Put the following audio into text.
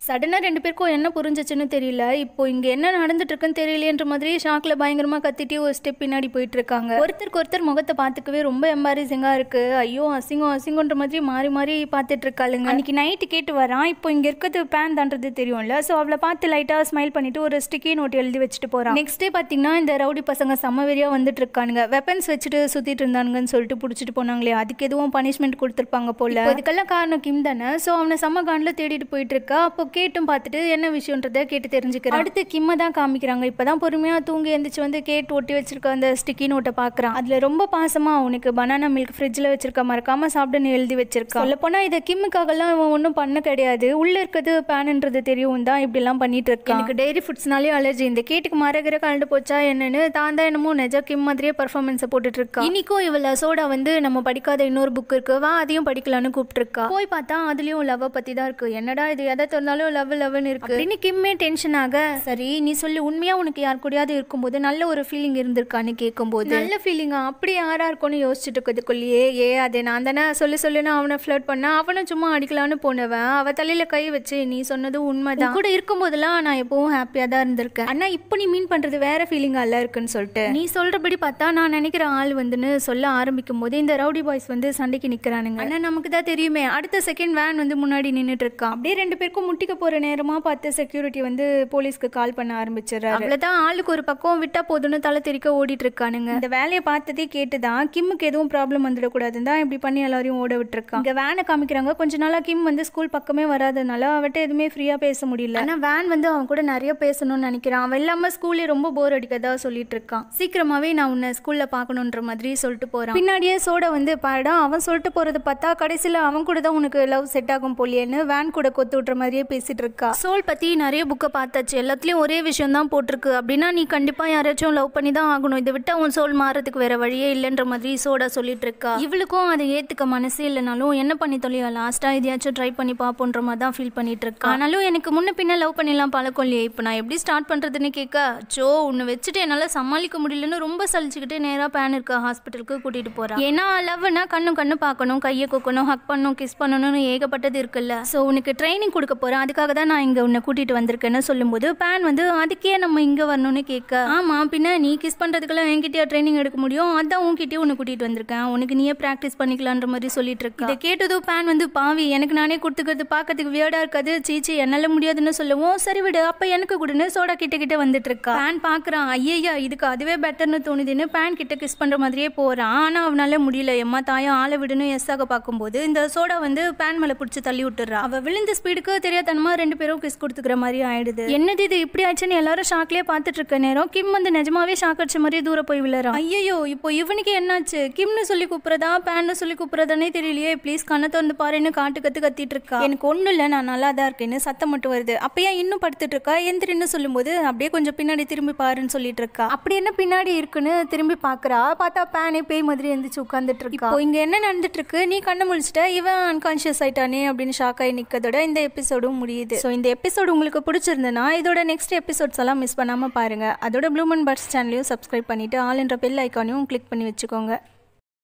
சடனாக ரெண்டு பேருக்கும் என்ன புரிஞ்சிச்சுன்னு தெரியல இப்போ இங்கே என்ன நடந்துட்டு இருக்குன்னு தெரியலையன்ற மாதிரி ஷாக்கில் பயங்கரமாக கத்திட்டு ஒரு ஸ்டெப் பின்னாடி போயிட்டு இருக்காங்க ஒருத்தருக்கு ஒருத்தர் முகத்தை பார்த்துக்கவே ரொம்ப எம்பாரசிங்காக இருக்கு ஐயோ அசிங்கம் அசிங்கன்ற மாதிரி மாறி மாறி பார்த்துட்டு இருக்காளுங்க அன்னைக்கு நைட்டு கேட்டு வரான் இப்போ இங்கே இருக்கிறது பேன் தான்றது தெரியும்ல ஸோ அவளை பார்த்து லைட்டாக ஸ்மைல் பண்ணிட்டு ஒரு ஸ்டிக்கி நோட் எழுதி வச்சுட்டு போகிறான் நெக்ஸ்ட் டே பார்த்தீங்கன்னா இந்த ரவுடி பசங்க செம்ம வெறியாக வந்துட்டு இருக்கானுங்க வெப்பன்ஸ் வச்சுட்டு சுற்றிட்டு இருந்தானுங்கன்னு சொல்லிட்டு பிடிச்சிட்டு போனாங்களே அதுக்கு எதுவும் பனிஷ்மெண்ட் கொடுத்துருப்பாங்க போல இப்போ இதுக்கெல்லாம் காரணம் கிம் தானே ஸோ அவனை செம்ம காண்டில் தேடிட்டு போயிட்டு இருக்கா அப்போ கேட்டும் பார்த்துட்டு என்ன விஷயன்றதை கேட்டு தெரிஞ்சுக்கிறான் அடுத்து கிம்ம தான் காமிக்கிறாங்க இப்பதான் பொறுமையா தூங்கி எந்திரிச்சு வந்து கேட் ஒட்டி வச்சிருக்க அந்த ஸ்டிக்கி நோட்டை பார்க்கறான் அதுல ரொம்ப பாசமா அவனுக்கு பனானா மில்க் ஃப்ரிட்ஜில் வச்சிருக்க மறக்காம சாப்பிடுன்னு எழுதி வச்சிருக்கான் சொல்ல போனா இதை கிம்முக்காகலாம் அவன் ஒன்றும் பண்ண கிடையாது உள்ள இருக்கிறது பேனுன்றது தெரியும் தான் இப்படி எல்லாம் பண்ணிட்டு இருக்கான் எனக்கு டெய்ரி ஃபுட்ஸ்னாலே அலர்ஜி இந்த கேட்டுக்கு மரகிற கலந்து போச்சா என்னன்னு தான் தான் என்னமோ நெஜ கிம் மாதிரியே பர்ஃபார்மன்ஸை போட்டுட்டு இருக்கா இன்னைக்கும் இவள சோடா வந்து நம்ம படிக்காத இன்னொரு புக் இருக்கு வா அதையும் படிக்கலாம்னு கூப்பிட்டுருக்கா போய் பார்த்தா அதுலயும் லவ் பத்தி தான் இருக்கு என்னடா இது எதை திறந்தாலும் லவ் லவ்னு இருக்கு அப்படின்னு கிம்மே டென்ஷன் ஆக சரி நீ சொல்லி உண்மையா உனக்கு யார் கூடயாவது இருக்கும்போது நல்ல ஒரு ஃபீலிங் இருந்திருக்கான்னு கேட்கும்போது நல்ல ஃபீலிங்கா அப்படி யாரா இருக்கும்னு யோசிச்சுட்டு இருக்கிறதுக்குள்ளேயே ஏ அது நான் தானே சொல்லி சொல்லுன்னு அவனை ஃபிளர்ட் பண்ண அவனும் சும்மா அடிக்கலான்னு போனவன் அவ தலையில கை வச்சு நீ சொன்னது உண்மைதான் உன் கூட இருக்கும்போதெல்லாம் நான் எப்பவும் ஹாப்பியா தான் இருந்திருக்கேன் ஆனா இப்போ நீ மீன் பண்றது வேற ஃபீலிங்கா இல்ல இருக்குன்னு சொல்லிட்டு நீ சொல்றபடி பார்த்தா நான் நினைக்கிற ஆள் வந்துன்னு சொல்ல ஆரம்பிக்கும் போது இந்த ரவுடி பாய்ஸ் வந்து சண்டைக்கு நிக்கிறானுங்க ஆனா நமக்கு தான் தெரியுமே அடுத்த செகண்ட் வேன் வந்து முன்னாடி நின்னுட்டு இருக்கான் அப்படியே ரெண்டு பேருக்கும் முட்டிக்க போற நேரமா பார்த்து செக்யூரிட்டி வந்து போலீஸ்க்கு கால் பண்ண ஆரம்பிச்சிடுறாரு அவ்வளவுதான் ஆளுக்கு ஒரு பக்கம் விட்டா போதுன்னு தலை தெறிக்க ஓடிட்டு இருக்கானுங்க இந்த வேலையை பார்த்ததே கேட்டுதான் கிம்முக்கு எதுவும் ப்ராப்ளம் வந்துடக்கூடாதுன்னு தான் இப்படி பண்ணி எல்லாரையும் ஓட விட்டுருக்கான் இங்க வேனை காமிக்கிறாங்க கொஞ்ச நாளா கிம் வந்து ஸ்கூல் பக்கமே வராதனால அவட்ட எதுவுமே ஃப்ரீயா பேச முடியல ஆனா வேன் வந்து அவன் கூட நிறைய பேசணும்னு நினைக்கிறான் அவன் இல்லாம ஸ்கூல்லே ரொம்ப போர் அடிக்கதா சொல்லிட்டு இருக்கான் சீக்கிரமாவே நான் உன்னை ஸ்கூல்ல பார்க்கணுன்ற மாதிரி சொல்லிட்டு போறான் பின்னாடியே சோட வந்து பாடா அவன் சொல்லிட்டு போறது பார்த்தா கடைசியில அவன் கூட தான் உனக்கு லவ் செட் ஆகும் போலியேன்னு வேன் கூட கொத்து விட்டுற மாதிரியே பேசிட்டு இருக்கா சோல் பத்தி நிறைய புக்கை பார்த்தாச்சு எல்லாத்துலயும் ஒரே விஷயம் தான் போட்டிருக்கு அப்படின்னா நீ கண்டிப்பா யாராச்சும் லவ் பண்ணி தான் ஆகணும் இதை விட்டா உன் சோல் மாறதுக்கு வேற வழியே இல்லைன்ற மாதிரி சோடா சொல்லிட்டு இருக்கா இவளுக்கும் அதை ஏத்துக்க மனசே இல்லைனாலும் என்ன பண்ணி தொலையா லாஸ்டா எதையாச்சும் ட்ரை பண்ணி பார்ப்போன்ற மாதிரி தான் ஃபீல் பண்ணிட்டு இருக்கா ஆனாலும் எனக்கு முன்ன பின்ன லவ் பண்ணிடலாம் பழக்கம் இல்லையே இப்போ நான் எப்படி ஸ்டார்ட் பண்றதுன்னு கேட்க சோ உன்னை வச்சுட்டு என்னால சமாளிக்க முடியலன்னு ரொம்ப சலிச்சுக்கிட்டு நேரா பேன் இருக்க ஹாஸ்பிட்டலுக்கு கூட்டிட்டு போறா ஏன்னா லவ்னா கண்ணு கண்ணு பார்க்கணும் கையை கொக்கணும் ஹக் பண்ணணும் கிஸ் பண்ணணும்னு ஏகப்பட்டது இருக்குல்ல ஸோ உனக்கு ட்ரைனிங் கொடுக்க போறேன் அதுக்காக தான் நான் இங்க உன்னை கூட்டிட்டு வந்திருக்கேன்னு சொல்லும்போது பேன் வந்து அதுக்கே நம்ம இங்க வரணும்னு கேட்க ஆமா பின்ன நீ கிஸ் பண்றதுக்கெல்லாம் என்கிட்டயா ட்ரைனிங் எடுக்க முடியும் அதான் உன்கிட்டயே உன்னை கூட்டிட்டு வந்திருக்கேன் உனக்கு நீயே ப்ராக்டிஸ் பண்ணிக்கலான்ற மாதிரி சொல்லிட்டு இருக்கா இதை கேட்டதும் பேன் வந்து பாவி எனக்கு நானே கொடுத்துக்கிறது பார்க்கறதுக்கு வியர்டா இருக்காது சீச்சி என்னால முடியாதுன்னு சொல்லவும் சரி விடு அப்ப எனக்கு கொடுன்னு சோடா கிட்ட கிட்ட வந்துட்டு இருக்கா பேன் பாக்குறான் ஐயா இதுக்கு அதுவே பெட்டர்னு தோணுதுன்னு பேன் கிட்ட கிஸ் பண்ற மாதிரியே போறான் ஆனா அவனால முடியல எம்மா தாயும் ஆளை விடுன்னு எஸ் ஆக பார்க்கும்போது இந்த சோடா வந்து பேன் மேல பிடிச்சி தள்ளி விட்டுறா அவ விழுந்த ஸ்பீடுக்கு தெரியாதனமா ரெண்டு பேரும் கிஸ் கொடுத்துக்கிற மாதிரி ஆயிடுது என்னது இது இப்படி ஆச்சுன்னு எல்லாரும் ஷாக்லயே பார்த்துட்டு இருக்க நேரம் கிம் வந்து நிஜமாவே ஷாக் அடிச்ச மாதிரி தூர போய் விழுறான் ஐயோ இப்போ இவனுக்கு என்னாச்சு கிம்னு சொல்லி கூப்பிடுறதா பேன்னு சொல்லி கூப்பிடுறதானே தெரியலையே ப்ளீஸ் கண்ணை திறந்து பாருன்னு காட்டு கத்து கத்திட்டு இருக்கா எனக்கு ஒண்ணும் இல்ல நான் நல்லா தான் இருக்கேன்னு சத்தம் மட்டும் வருது அப்ப ஏன் இன்னும் படுத்துட்டு இருக்கா எந்திரின்னு சொல்லும்போது அப்படியே கொஞ்சம் பின்னாடி திரும்பி பாருன்னு சொல்லிட்டு இருக்கா அப்படி என்ன பின்னாடி இருக்குன்னு திரும்பி பாக்குறா பார்த்தா பேனே பேய் மாதிரி எந்திரிச்சு உட்காந்துட்டு இருக்கா இப்போ இங்க என்ன நடந்துட்டு இருக்கு நீ கண்ணு முழிச்சிட்ட இவன் அன்கான்ஷியஸ் ஆயிட்டானே அப்படின்னு ஷாக் ஆகி நிக்கதோட இந்த எபிசோடும் முடியுது ஸோ இந்த எபிசோடு உங்களுக்கு பிடிச்சிருந்ததுன்னா இதோட நெக்ஸ்ட் எபிசோட்ஸ் எல்லாம் மிஸ் பண்ணாம பாருங்க அதோட ப்ளூமன் பர்ட்ஸ் சேனலையும் சப்ஸ்கிரைப் பண்ணிட்டு ஆல் என்ற பெல் ஐக்கானையும் கிளிக் பண்ணி வச்சுக்கோங்க